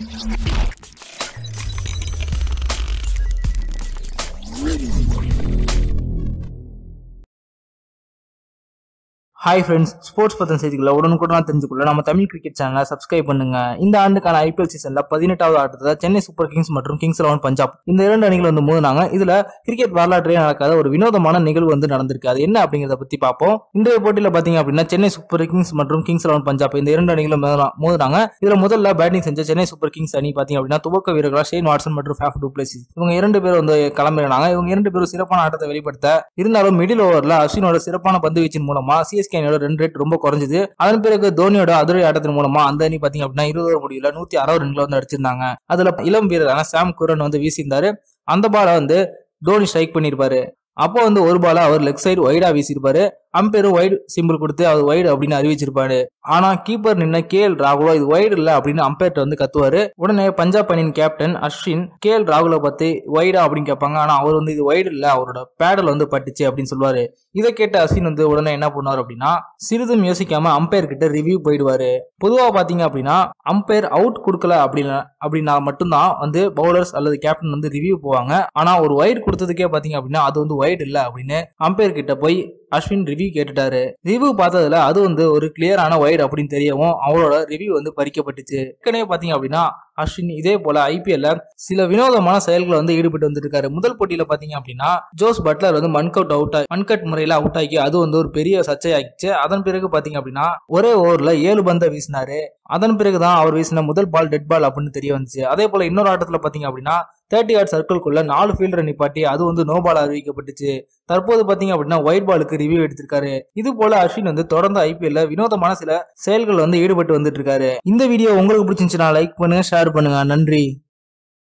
hi friends sports பற்றின செய்திகளை உடனுக்குடன் தெரிஞ்சுக்கொள்ள நம்ம தமிழ் கிரிக்கெட் சேனலை சப்ஸ்கிரைப் பண்ணுங்க இந்த ஆண்டுக்கான ஐபிஎல் சீசன்ல பதினெட்டாவது ஆட்டத்தை சென்னை சூப்பர் கிங்ஸ் மற்றும் கிங்ஸ் லெவன் பஞ்சாப் இந்த இரண்டு அணிகள் வந்து மோதினாங்க இதுல கிரிக்கெட் வரலாற்றிலே நடக்காத ஒரு வினோதமான நிகழ்வு வந்து நடந்திருக்கு அது என்ன அப்படிங்கறத பத்தி பார்ப்போம் இன்றைய போட்டியில பாத்தீங்க அப்படின்னா சென்னை சூப்பர் கிங்ஸ் மற்றும் கிங்ஸ் லெவன் பஞ்சாப் இந்த இரண்டு அணிகளும் மோதினா- மோதினாங்க இதுல முதல்ல பேட்டிங் செஞ்ச சென்னை சூப்பர் கிங்ஸ் அணி பாத்தீங்க அப்படின்னா துவக்க வீரர்களா ஷேன் வாட்சன் மற்றும் ஃபேஃப் டூப்ளேசிஸ் இவங்க இரண்டு பேரும் வந்து களம்பினாங்க இவங்க இரண்டு பேரும் சிறப்பான ஆட்டத்தை வெளிப்படுத்த இருந்தாலும் மிடில் ஓவர்ல அஸ்வினோட சிறப்பான பந்து வீச்சின் மூலமா சிஎஸ்கே அணியோட ரன் ரேட் ரொம்ப குறைஞ்சது அதன் பிறகு தோனியோட அதிரடி ஆட்டத்தின் மூலமா அந்த அணி பாத்தீங்க அப்படின்னா இருபது ஓவர் முடிவுல நூத்தி அறுபது ரன்களை வந்து அடிச்சிருந்தாங்க அதுல இளம் வீரரான சாம் குரன் வந்து வீசியிருந்தாரு அந்த பாலை வந்து தோனி ஸ்ட்ரைக் பண்ணியிருப்பாரு அப்போ வந்து ஒரு பாலை அவர் லெக் சைடு வைடா வீசியிருப்பாரு அம்பேரும் வைடு சிம்பிள் கொடுத்து அது வைடு அப்படின்னு அறிவிச்சிருப்பாரு ஆனா கீப்பர் நின்ன கே எல் ராகுலோ இது வைடு இல்ல அப்படின்னு அம்பேர்ட்ட வந்து கத்துவாரு உடனே பஞ்சாப் அணியின் கேப்டன் அஸ்வின் கே எல் ராகுலை பத்தி வைடா அப்படின்னு கேட்பாங்க ஆனா அவர் வந்து இது வைடு இல்ல அவரோட பேடல் வந்து பட்டுச்சு அப்படின்னு சொல்லுவாரு இதை கேட்ட அஸ்வின் வந்து உடனே என்ன பண்ணுவார் அப்படின்னா சிறிதும் யோசிக்காம அம்பையர் கிட்ட ரிவ்யூ போயிடுவாரு பொதுவா பாத்தீங்க அப்படின்னா அம்பையர் அவுட் கொடுக்கல அப்படின்னா அப்படின்னா மட்டும்தான் வந்து பவுலர்ஸ் அல்லது கேப்டன் வந்து ரிவ்யூ போவாங்க ஆனா ஒரு வைடு கொடுத்ததுக்கே பாத்தீங்க அப்படின்னா அது வந்து வைடு இல்ல அப்படின்னு அம்பையர் கிட்ட போய் அஸ்வின் ரிவ்யூ கேட்டுட்டாரு ரிவ்யூ பார்த்ததுல அது வந்து ஒரு கிளியரான வைடு அப்படின்னு தெரியவும் அவரோட ரிவ்யூ வந்து பறிக்கப்பட்டுச்சு ஏற்கனவே பாத்தீங்க அப்படின்னா அஸ்வின் இதே போல ஐபிஎல்ல சில வினோதமான செயல்களை வந்து ஈடுபட்டு வந்துட்டு இருக்காரு முதல் போட்டியில பாத்தீங்க அப்படின்னா ஜோஸ் பட்லர் வந்து மன்கவுட் அவுட் ஆகி மன்கட் முறையில அவுட் ஆகி அது வந்து ஒரு பெரிய சர்ச்சையாகிச்சு அதன் பிறகு பாத்தீங்க அப்படின்னா ஒரே ஓவர்ல ஏழு பந்தை வீசினாரு அதன் பிறகுதான் அவர் வீசின முதல் பால் டெட் பால் அப்படின்னு தெரிய வந்துச்சு அதே போல இன்னொரு ஆட்டத்துல பாத்தீங்க அப்படின்னா தேர்ட்டி ஆட் சர்க்கிள்குள்ள நாலு ஃபீல்டரை நிப்பாட்டி அது வந்து நோ பால் அறிவிக்கப்பட்டுச்சு தற்போது பாத்தீங்க அப்படின்னா ஒயிட் பாலுக்கு ரிவ்யூ எடுத்திருக்காரு இது போல அஸ்வின் வந்து தொடர்ந்து ஐபிஎல்ல வினோதமான சில செயல்கள் வந்து ஈடுபட்டு வந்துட்டு இருக்காரு இந்த வீடியோ உங்களுக்கு பிடிச்சிருந்துச்சுன்னா லைக் பண்ணுங்க ஷேர் பண்ணுங்க நன்றி